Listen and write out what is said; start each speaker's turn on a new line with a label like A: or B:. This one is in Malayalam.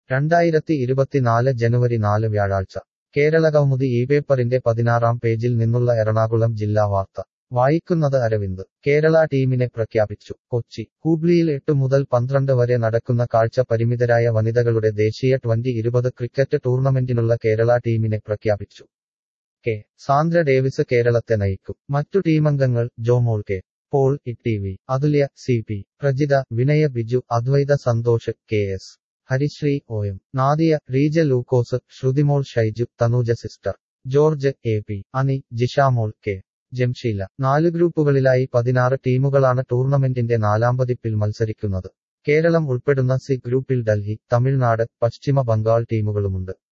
A: രണ്ടായിരത്തി ഇരുപത്തിനാല് ജനുവരി നാല് വ്യാഴാഴ്ച കേരളകൗമുദി ഈ പേപ്പറിന്റെ പതിനാറാം പേജിൽ നിന്നുള്ള എറണാകുളം ജില്ലാ വാർത്ത വായിക്കുന്നത് അരവിന്ദ് കേരള ടീമിനെ പ്രഖ്യാപിച്ചു കൊച്ചി ഹൂബ്ലിയിൽ എട്ട് മുതൽ പന്ത്രണ്ട് വരെ നടക്കുന്ന കാഴ്ച പരിമിതരായ വനിതകളുടെ ദേശീയ ട്വന്റി ഇരുപത് ക്രിക്കറ്റ് ടൂർണമെന്റിനുള്ള കേരള ടീമിനെ പ്രഖ്യാപിച്ചു കെ സാന്ദ്ര ഡേവിസ് കേരളത്തെ നയിക്കും മറ്റു ടീമംഗങ്ങൾ Jomol K Paul E T V Athulya C P Prajitha Vinaya Biju Advaitha Santhosh K S Harisree O M Nadia Reeja Lukose Shruthimol Shaiju Thanuja sister George A P Ani Jishamol K Jamsheela നാല് ഗ്രൂപ്പുകളിലായി പതിനാറ് ടീമുകളാണ് ടൂർണമെന്റിന്റെ നാലാം പതിപ്പിൽ മത്സരിക്കുന്നത് കേരളം ഉൾപ്പെടുന്ന സി ഗ്രൂപ്പിൽ ഡൽഹി തമിഴ്നാട് പശ്ചിമ ബംഗാൾ ടീമുകളുമുണ്ട്